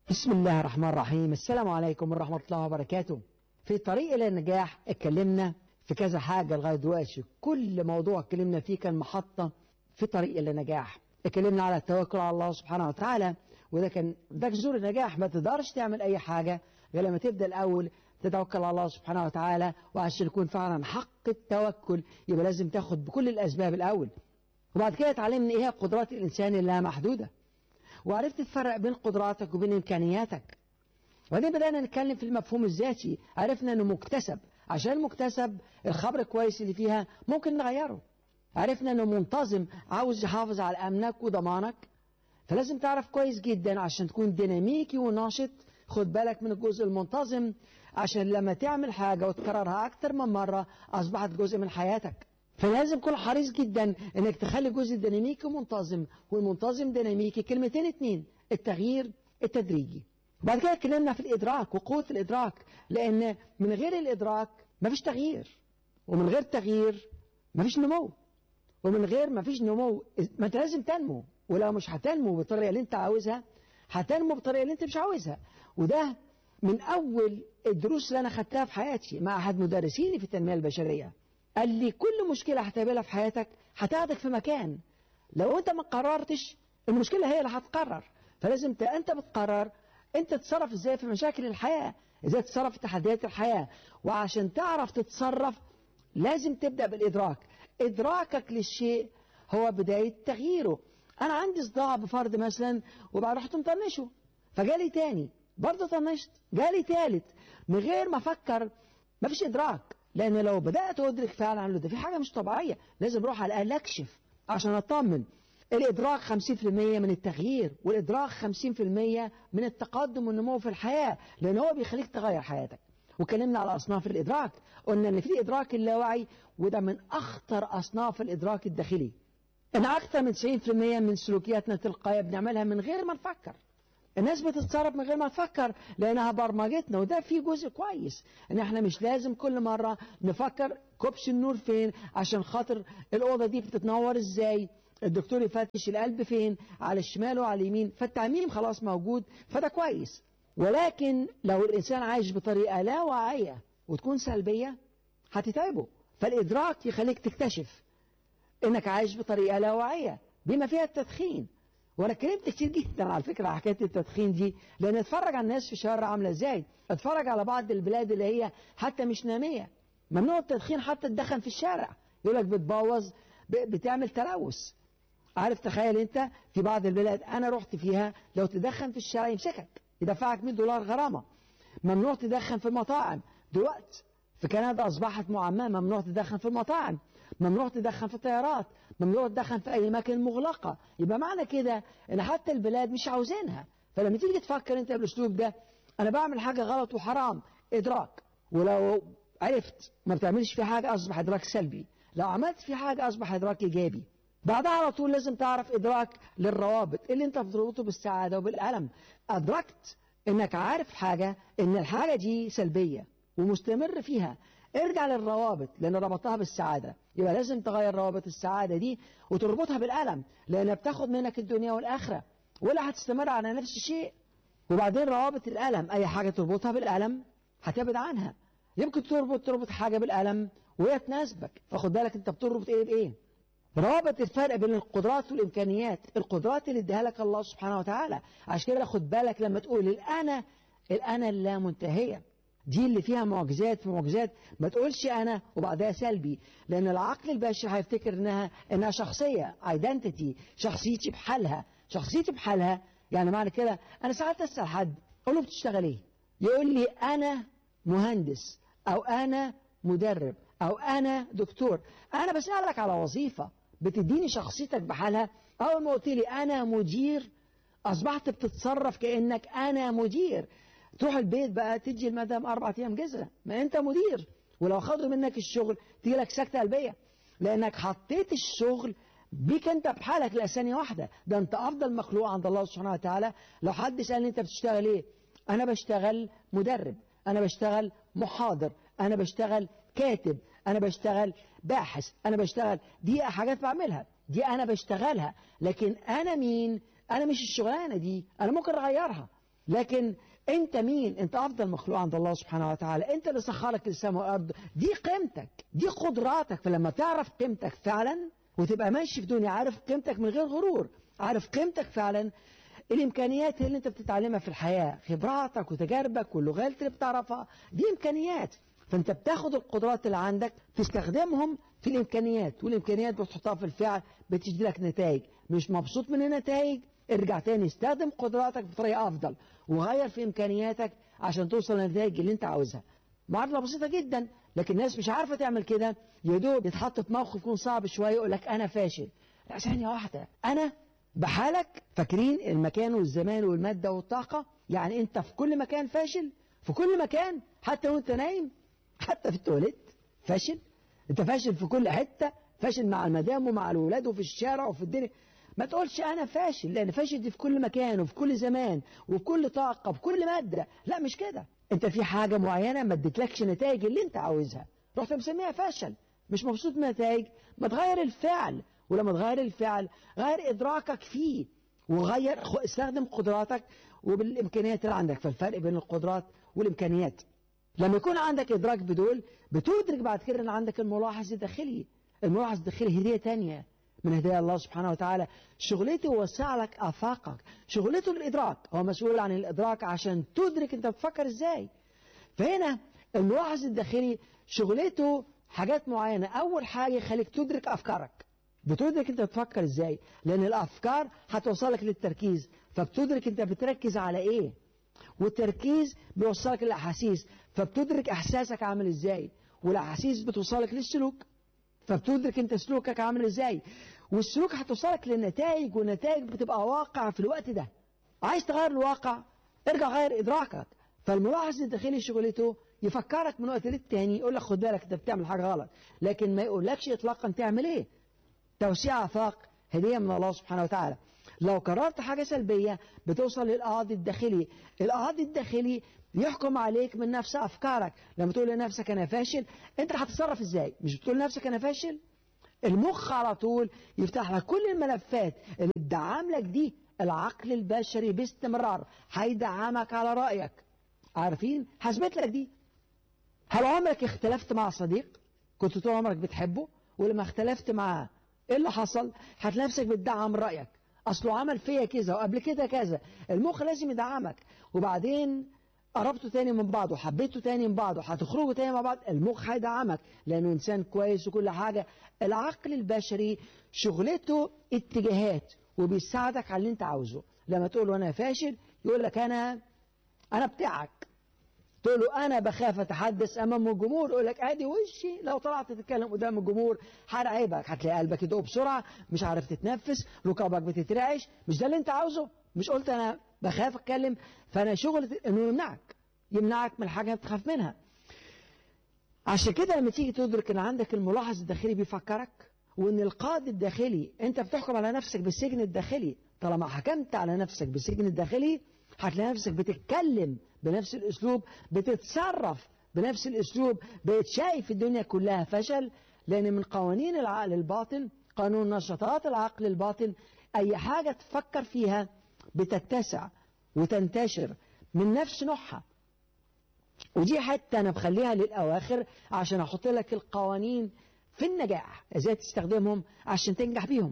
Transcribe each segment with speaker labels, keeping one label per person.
Speaker 1: بسم الله الرحمن الرحيم السلام عليكم ورحمة الله وبركاته في طريق إلى النجاح اتكلمنا في كذا حاجة لغاية دلوقتي كل موضوع اتكلمنا فيه كان محطة في طريق إلى النجاح اتكلمنا على التوكل على الله سبحانه وتعالى وده كان ده جذور النجاح ما تقدرش تعمل أي حاجة غير لما تبدأ الأول تتوكل على الله سبحانه وتعالى وعشان يكون فعلا حق التوكل يبقى لازم تاخد بكل الأسباب الأول وبعد كده اتعلمنا إيه هي قدرات الإنسان اللي لها محدودة وعرفت تفرق بين قدراتك وبين إمكانياتك وبعدين بدأنا نتكلم في المفهوم الذاتي عرفنا أنه مكتسب عشان المكتسب الخبر الكويس اللي فيها ممكن نغيره عرفنا أنه منتظم عاوز يحافظ على أمنك وضمانك فلازم تعرف كويس جدا عشان تكون ديناميكي وناشط خد بالك من الجزء المنتظم عشان لما تعمل حاجة وتكررها أكتر من مرة أصبحت جزء من حياتك فلازم تكون حريص جدا انك تخلي الجزء الديناميكي منتظم والمنتظم ديناميكي كلمتين اتنين التغيير التدريجي بعد كده اتكلمنا في الادراك وقوه الادراك لان من غير الادراك مفيش تغيير ومن غير تغيير مفيش نمو ومن غير مفيش نمو ما انت لازم تنمو ولو مش هتنمو بالطريقه اللي انت عاوزها هتنمو بالطريقه اللي انت مش عاوزها وده من اول الدروس اللي انا خدتها في حياتي مع احد مدرسيني في التنميه البشريه قال لي كل مشكلة هتقابلها في حياتك هتاخدك في مكان لو انت ما قررتش المشكلة هي اللي هتقرر فلازم انت بتقرر انت تتصرف ازاي في مشاكل الحياة ازاي تتصرف في تحديات الحياة وعشان تعرف تتصرف لازم تبدأ بالإدراك إدراكك للشيء هو بداية تغييره أنا عندي صداع بفرد مثلا وبعد رحت مطنشه فجالي تاني برضه طنشت جالي تالت من غير ما أفكر مفيش إدراك لأن لو بدأت أدرك فعلا عنه ده في حاجة مش طبيعية لازم أروح على الأقل أكشف عشان أطمن الإدراك 50% من التغيير والإدراك 50% من التقدم والنمو في الحياة لأن هو بيخليك تغير حياتك وكلمنا على أصناف الإدراك قلنا إن في الإدراك اللاواعي وده من أخطر أصناف الإدراك الداخلي إن أكثر من 90% من سلوكياتنا التلقائية بنعملها من غير ما نفكر الناس بتتصرف من غير ما تفكر لانها برمجتنا وده في جزء كويس ان احنا مش لازم كل مره نفكر كبش النور فين عشان خاطر الاوضه دي بتتنور ازاي الدكتور يفتش القلب فين على الشمال وعلى اليمين فالتعميم خلاص موجود فده كويس ولكن لو الانسان عايش بطريقه لا واعيه وتكون سلبيه هتتعبه فالادراك يخليك تكتشف انك عايش بطريقه لا واعيه بما فيها التدخين وانا اتكلمت كتير جدا على فكره على حكايه التدخين دي لان اتفرج على الناس في الشوارع عامله ازاي اتفرج على بعض البلاد اللي هي حتى مش ناميه ممنوع التدخين حتى تدخن في الشارع يقول لك بتبوظ بتعمل تلوث عارف تخيل انت في بعض البلاد انا رحت فيها لو تدخن في الشارع يمسكك يدفعك 100 دولار غرامه ممنوع تدخن في المطاعم دلوقتي في كندا اصبحت معممه ممنوع تدخن في المطاعم ممنوع تدخن في الطيارات ممنوع تدخن في أي أماكن مغلقة يبقى معنى كده إن حتى البلاد مش عاوزينها فلما تيجي تفكر أنت بالأسلوب ده أنا بعمل حاجة غلط وحرام إدراك ولو عرفت ما بتعملش في حاجة أصبح إدراك سلبي لو عملت في حاجة أصبح إدراك إيجابي بعدها على طول لازم تعرف إدراك للروابط اللي أنت بتربطه بالسعادة وبالألم أدركت إنك عارف حاجة إن الحاجة دي سلبية ومستمر فيها ارجع للروابط لان ربطتها بالسعاده يبقى لازم تغير روابط السعاده دي وتربطها بالالم لانها بتاخد منك الدنيا والاخره ولا هتستمر على نفس الشيء وبعدين روابط الالم اي حاجه تربطها بالالم هتبعد عنها يمكن تربط تربط حاجه بالالم وهي تناسبك فخد بالك انت بتربط ايه بايه روابط الفرق بين القدرات والامكانيات القدرات اللي اديها لك الله سبحانه وتعالى عشان كده خد بالك لما تقول الانا الانا اللا منتهيه دي اللي فيها معجزات في معجزات ما تقولش انا وبعدها سلبي لان العقل البشري هيفتكر انها انها شخصيه ايدنتيتي شخصيتي بحالها شخصيتي بحالها يعني معنى كده انا ساعات اسال حد اقول له بتشتغل ايه يقول لي انا مهندس او انا مدرب او انا دكتور انا بسالك على وظيفه بتديني شخصيتك بحالها اول ما قلت لي انا مدير اصبحت بتتصرف كانك انا مدير تروح البيت بقى تجي المدام أربع أيام جزرة ما أنت مدير ولو خدوا منك الشغل تيجي لك سكتة قلبية لأنك حطيت الشغل بيك أنت بحالك لثانية واحدة ده أنت أفضل مخلوق عند الله سبحانه وتعالى لو حد سألني أنت بتشتغل إيه أنا بشتغل مدرب أنا بشتغل محاضر أنا بشتغل كاتب أنا بشتغل باحث أنا بشتغل دي حاجات بعملها دي أنا بشتغلها لكن أنا مين أنا مش الشغلانة دي أنا ممكن أغيرها لكن انت مين انت افضل مخلوق عند الله سبحانه وتعالى انت اللي سخرك السماء والارض دي قيمتك دي قدراتك فلما تعرف قيمتك فعلا وتبقى ماشي في دنيا عارف قيمتك من غير غرور عارف قيمتك فعلا الامكانيات اللي انت بتتعلمها في الحياه خبراتك وتجاربك واللغات اللي بتعرفها دي امكانيات فانت بتاخد القدرات اللي عندك تستخدمهم في الامكانيات والامكانيات بتحطها في الفعل بتجي لك نتائج مش مبسوط من النتائج ارجع تاني استخدم قدراتك بطريقه افضل وغير في امكانياتك عشان توصل للنتائج اللي انت عاوزها معادله بسيطه جدا لكن الناس مش عارفه تعمل كده يا دوب يتحط في موقف يكون صعب شويه يقول لك انا فاشل لا ثانيه واحده انا بحالك فاكرين المكان والزمان والماده والطاقه يعني انت في كل مكان فاشل في كل مكان حتى وانت نايم حتى في التواليت فاشل انت فاشل في كل حته فاشل مع المدام ومع الولاد وفي الشارع وفي الدنيا ما تقولش انا فاشل لان فاشل دي في كل مكان وفي كل زمان وفي كل طاقه وفي كل ماده لا مش كده انت في حاجه معينه ما ادتلكش النتائج اللي انت عاوزها رحت مسميها فشل مش مبسوط من النتائج ما تغير الفعل ولما تغير الفعل غير ادراكك فيه وغير استخدم قدراتك وبالامكانيات اللي عندك فالفرق بين القدرات والامكانيات لما يكون عندك ادراك بدول بتدرك بعد كده ان عندك الملاحظ الداخلي الملاحظ الداخلي هديه تانية من هدايا الله سبحانه وتعالى شغلته يوسع لك افاقك شغلته الادراك هو مسؤول عن الادراك عشان تدرك انت بتفكر ازاي فهنا الملاحظ الداخلي شغلته حاجات معينه اول حاجه يخليك تدرك افكارك بتدرك انت بتفكر ازاي لان الافكار هتوصلك للتركيز فبتدرك انت بتركز على ايه والتركيز بيوصلك للاحاسيس فبتدرك احساسك عامل ازاي والاحاسيس بتوصلك للسلوك فبتدرك انت سلوكك عامل ازاي والسلوك هتوصلك للنتائج والنتائج بتبقى واقع في الوقت ده عايز تغير الواقع ارجع غير ادراكك فالملاحظ الداخلي شغلته يفكرك من وقت للتاني يقول لك خد بالك انت بتعمل حاجه غلط لكن ما يقولكش اطلاقا تعمل ايه توسيع افاق هديه من الله سبحانه وتعالى لو قررت حاجه سلبيه بتوصل للاعاض الداخلي الاعاض الداخلي يحكم عليك من نفس افكارك لما تقول لنفسك انا فاشل انت هتتصرف ازاي مش بتقول لنفسك انا فاشل المخ على طول يفتح لك كل الملفات اللي بتدعم لك دي العقل البشري باستمرار هيدعمك على رايك عارفين حسبت لك دي هل عمرك اختلفت مع صديق كنت طول عمرك بتحبه ولما اختلفت معاه ايه اللي حصل هتلاقي نفسك بتدعم رايك اصله عمل فيا كذا وقبل كده كذا المخ لازم يدعمك وبعدين قربتوا تاني من بعض وحبيتوا تاني من بعض وهتخرجوا تاني مع بعض المخ هيدعمك لانه انسان كويس وكل حاجه العقل البشري شغلته اتجاهات وبيساعدك على اللي انت عاوزه لما تقول له انا فاشل يقول لك انا انا بتاعك تقول له انا بخاف اتحدث امام الجمهور يقول لك ادي وشي لو طلعت تتكلم قدام الجمهور هرعبك هتلاقي قلبك يدق بسرعه مش عارف تتنفس ركابك بتترعش مش ده اللي انت عاوزه مش قلت انا بخاف اتكلم فانا شغل انه يمنعك يمنعك من الحاجه بتخاف منها عشان كده لما تيجي تدرك ان عندك الملاحظ الداخلي بيفكرك وان القائد الداخلي انت بتحكم على نفسك بالسجن الداخلي طالما حكمت على نفسك بالسجن الداخلي هتلاقي نفسك بتتكلم بنفس الاسلوب بتتصرف بنفس الاسلوب بقيت شايف الدنيا كلها فشل لان من قوانين العقل الباطن قانون نشاطات العقل الباطن اي حاجه تفكر فيها بتتسع وتنتشر من نفس نوعها ودي حتى انا بخليها للاواخر عشان احط لك القوانين في النجاح ازاي تستخدمهم عشان تنجح بيهم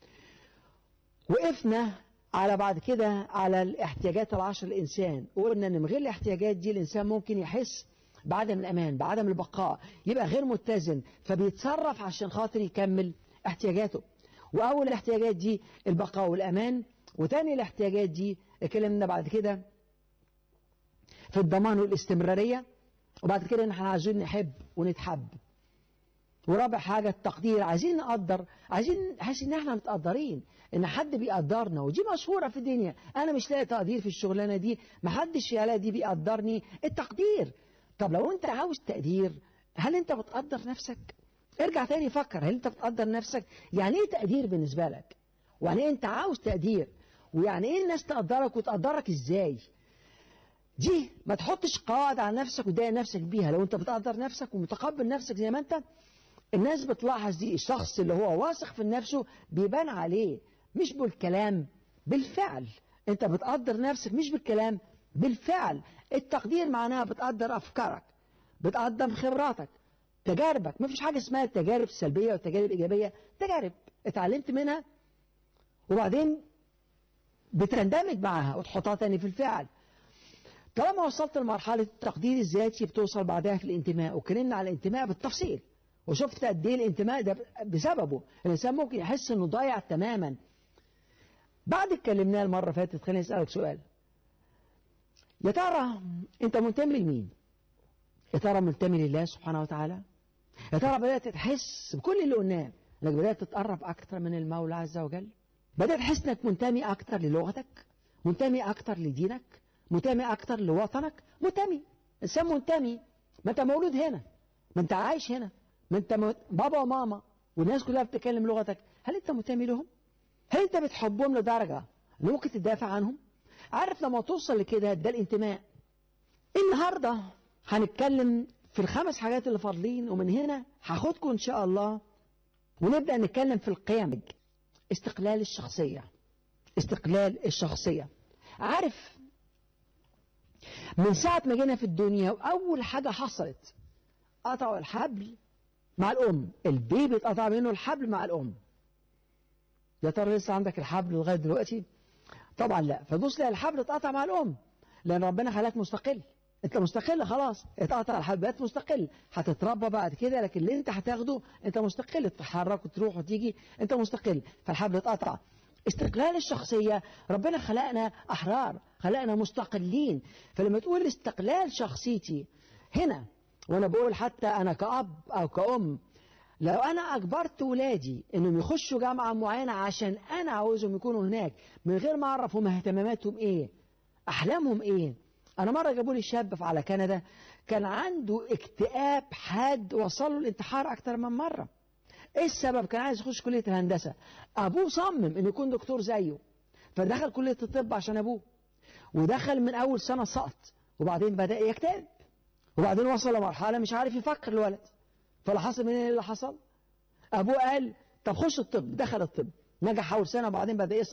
Speaker 1: وقفنا على بعد كده على الاحتياجات العشر الانسان وقلنا ان من غير الاحتياجات دي الانسان ممكن يحس بعدم الامان بعدم البقاء يبقى غير متزن فبيتصرف عشان خاطر يكمل احتياجاته واول الاحتياجات دي البقاء والامان وتاني الاحتياجات دي اتكلمنا بعد كده في الضمان والاستمراريه وبعد كده ان احنا عايزين نحب ونتحب ورابع حاجة التقدير عايزين نقدر عايزين نحس ان احنا متقدرين ان حد بيقدرنا ودي مشهورة في الدنيا انا مش لاقي تقدير في الشغلانة دي محدش في العيلة دي بيقدرني التقدير طب لو انت عاوز تقدير هل انت بتقدر نفسك ارجع تاني فكر هل انت بتقدر نفسك يعني ايه تقدير بالنسبة لك ويعني ايه انت عاوز تقدير ويعني ايه الناس تقدرك وتقدرك ازاي دي ما تحطش قواعد على نفسك وتضايق نفسك بيها لو انت بتقدر نفسك ومتقبل نفسك زي ما انت الناس بتلاحظ دي الشخص اللي هو واثق في نفسه بيبان عليه مش بالكلام بالفعل انت بتقدر نفسك مش بالكلام بالفعل التقدير معناها بتقدر أفكارك بتقدم خبراتك تجاربك ما فيش حاجة اسمها تجارب سلبية وتجارب إيجابية تجارب اتعلمت منها وبعدين بتندمج معاها وتحطها تاني في الفعل طالما وصلت لمرحلة التقدير الذاتي بتوصل بعدها في الانتماء واتكلمنا على الانتماء بالتفصيل وشفت قد ايه الانتماء ده بسببه الانسان ممكن يحس انه ضايع تماما بعد اتكلمناه المرة اللي فاتت خليني اسألك سؤال يا ترى انت منتمي لمين؟ يا ترى منتمي لله سبحانه وتعالى؟ يا ترى بدأت تحس بكل اللي قلناه انك بدأت تتقرب اكتر من المولى عز وجل؟ بدأت تحس انك منتمي اكتر للغتك؟ منتمي اكتر لدينك؟ منتمي اكتر لوطنك؟ منتمي انسان منتمي ما انت مولود هنا ما انت عايش هنا ما انت م... بابا وماما والناس كلها بتتكلم لغتك هل انت منتمي لهم؟ هل انت بتحبهم لدرجة ان ممكن تدافع عنهم؟ عارف لما توصل لكده ده الانتماء النهارده هنتكلم في الخمس حاجات اللي فاضلين ومن هنا هاخدكم ان شاء الله ونبدا نتكلم في القيم استقلال الشخصيه استقلال الشخصيه عارف من ساعه ما جينا في الدنيا واول حاجه حصلت قطعوا الحبل مع الام البيبي اتقطع منه الحبل مع الام يا ترى لسه عندك الحبل لغايه دلوقتي طبعا لا فبص لها الحبل اتقطع مع الام لان ربنا خلاك مستقل انت مستقل خلاص اتقطع الحبل بقيت مستقل هتتربى بعد كده لكن اللي انت هتاخده انت مستقل تتحرك وتروح وتيجي انت مستقل فالحبل اتقطع استقلال الشخصية ربنا خلقنا أحرار خلقنا مستقلين فلما تقول استقلال شخصيتي هنا وأنا بقول حتى أنا كأب أو كأم لو أنا أجبرت ولادي إنهم يخشوا جامعة معينة عشان أنا عاوزهم يكونوا هناك من غير ما أعرف هم اهتماماتهم إيه أحلامهم إيه أنا مرة جابوا لي شاب على كندا كان عنده اكتئاب حاد وصل له الانتحار أكتر من مرة إيه السبب كان عايز يخش كلية الهندسة أبوه صمم إنه يكون دكتور زيه فدخل كلية الطب عشان أبوه ودخل من أول سنة سقط وبعدين بدأ يكتئب وبعدين وصل لمرحلة مش عارف يفكر الولد فاللي حصل من اللي حصل أبوه قال طب خش الطب دخل الطب نجح أول سنة وبعدين بدأ يسقط